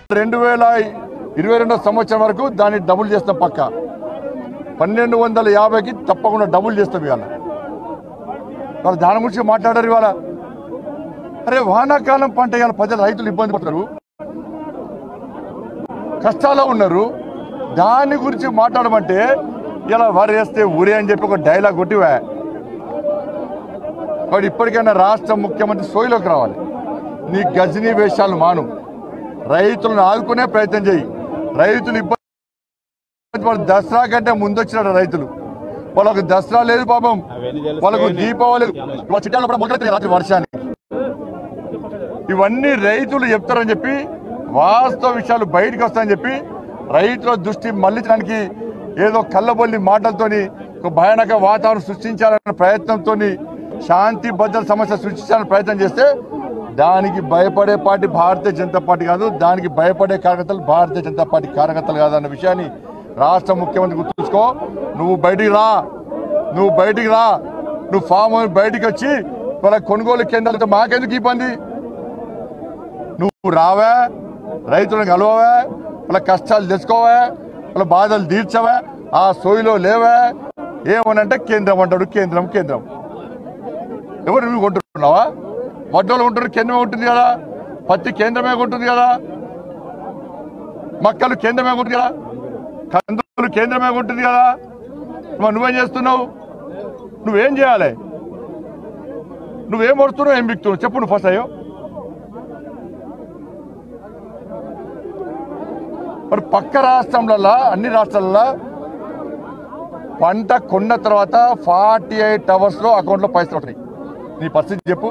రెండు వేల ఇరవై రెండో సంవత్సరం వరకు దాన్ని డబుల్ చేస్తాం పక్క పన్నెండు వందల యాభైకి తప్పకుండా డబుల్ చేస్తాం ఇవాళ మరి దాని గురించి మాట్లాడారు ఇవాళ అరే వానాకాలం పంట ఇవాళ ప్రజలు రైతులు ఇబ్బంది పడతారు కష్టాల్లో ఉన్నారు దాని గురించి మాట్లాడమంటే ఇలా వరి వేస్తే ఊరే అని చెప్పి ఒక డైలాగ్ కొట్టివా వాడు ఇప్పటికైనా రాష్ట్ర ముఖ్యమంత్రి సోయిలోకి రావాలి నీ గజనీ వేషాలు మాను రైతులను ఆదుకునే ప్రయత్నం చేయి రైతులు ఇబ్బంది పడు- దసరా కంటే ముందు వచ్చినాడు రైతులు వాళ్ళకు దసరా లేదు పాపం వాళ్ళకు దీపావళి వాళ్ళ చిట్టాలు కూడా మొదలెత్తాయి రాత్రి వర్షానికి ఇవన్నీ రైతులు చెప్తారని చెప్పి వాస్తవ విషయాలు బయటకు వస్తాయని చెప్పి రైతుల దృష్టి మళ్లించడానికి ఏదో కళ్ళబొల్లి మాటలతోని ఒక భయానక వాతావరణం సృష్టించాలన్న ప్రయత్నంతో శాంతి భద్రత సమస్య సృష్టించాలని ప్రయత్నం చేస్తే దానికి భయపడే పార్టీ భారతీయ జనతా పార్టీ కాదు దానికి భయపడే కార్యకర్తలు భారతీయ జనతా పార్టీ కార్యకర్తలు కాదు అన్న విషయాన్ని రాష్ట్ర ముఖ్యమంత్రి గుర్తుంచుకో నువ్వు బయటికి రా నువ్వు బయటికి రా నువ్వు ఫామ్ హౌస్ బయటికి వచ్చి వాళ్ళ కొనుగోలు కేంద్రాలతో మాకెందుకు ఇబ్బంది నువ్వు రావా రైతులను కలవవా వాళ్ళ కష్టాలు తెచ్చుకోవా వాళ్ళ బాధలు తీర్చవా ఆ సోయిలో లేవా ఏమనంటే కేంద్రం అంటాడు కేంద్రం కేంద్రం ఎవరు నువ్వు కొంటున్నావా వడ్డోలు కొంటారు కేంద్రమే ఉంటుంది కదా పత్తి కేంద్రమే కొంటుంది కదా మక్కలు కేంద్రమే కొంటుంది కదా కందులు కేంద్రమే కొంటుంది కదా మరి నువ్వేం చేస్తున్నావు నువ్వేం చేయాలి నువ్వేం వస్తున్నావు ఏం బిక్తున్నావు చెప్పు నువ్వు ఫస్ట్ అయ్యో మరి పక్క రాష్ట్రంలలో అన్ని రాష్ట్రాలలో పంట కొన్న తర్వాత ఫార్టీ ఎయిట్ అవర్స్లో అకౌంట్లో పైసలు ఉంటాయి నీ పరిస్థితి చెప్పు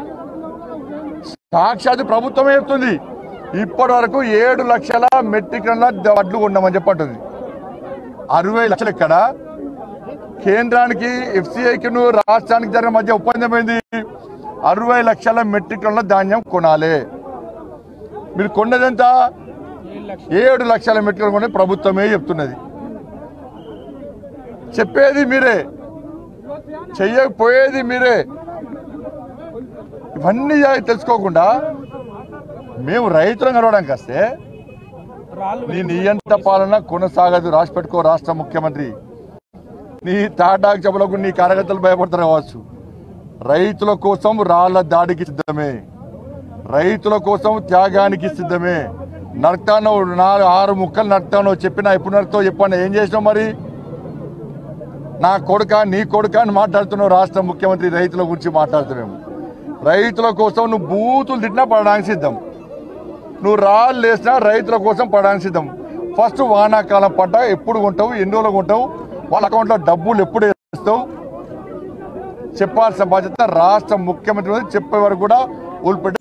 సాక్షాత్ ప్రభుత్వమే చెప్తుంది ఇప్పటి వరకు ఏడు లక్షల మెట్రిక్ టన్ల వడ్లు కొన్నామని చెప్పంటుంది అరవై లక్షలు ఎక్కడ కేంద్రానికి ఎఫ్సిఐకి రాష్ట్రానికి జరిగిన మధ్య ఒప్పందం ఏంది అరవై లక్షల మెట్రిక్ టన్ల ధాన్యం కొనాలి మీరు కొన్నదెంత ఏడు లక్షల మెట్రిక్ టన్నులు కొనే ప్రభుత్వమే చెప్తున్నది చెప్పేది మీరే చెయ్యకపోయేది మీరే ఇవన్నీ తెలుసుకోకుండా మేము రైతులను కలవడానికి వస్తే నీ నియంత పాలన కొనసాగదు రాసి పెట్టుకో రాష్ట్ర ముఖ్యమంత్రి నీ తాటాకు చెప్పులకు నీ కార్యకర్తలు భయపడతారు కావచ్చు రైతుల కోసం రాళ్ల దాడికి సిద్ధమే రైతుల కోసం త్యాగానికి సిద్ధమే నడతాను నాలుగు ఆరు ముక్కలు నడతాను చెప్పిన ఎప్పుడు నడుతావు చెప్పండి ఏం చేసినావు మరి నా కొడుక నీ కొడుక అని మాట్లాడుతున్నావు రాష్ట్ర ముఖ్యమంత్రి రైతుల గురించి మాట్లాడుతున్నాము రైతుల కోసం నువ్వు బూతులు తిట్టినా పడడానికి సిద్ధం నువ్వు రాళ్ళు వేసినా రైతుల కోసం పడడానికి సిద్ధం ఫస్ట్ వానాకాలం పంట ఎప్పుడు కొంటావు ఎన్ని రోజులు కొంటావు వాళ్ళ అకౌంట్లో డబ్బులు ఎప్పుడు వేస్తావు చెప్పాల్సిన బాధ్యత రాష్ట్ర ముఖ్యమంత్రి మీద చెప్పే వరకు కూడా ఊల్పెట్టి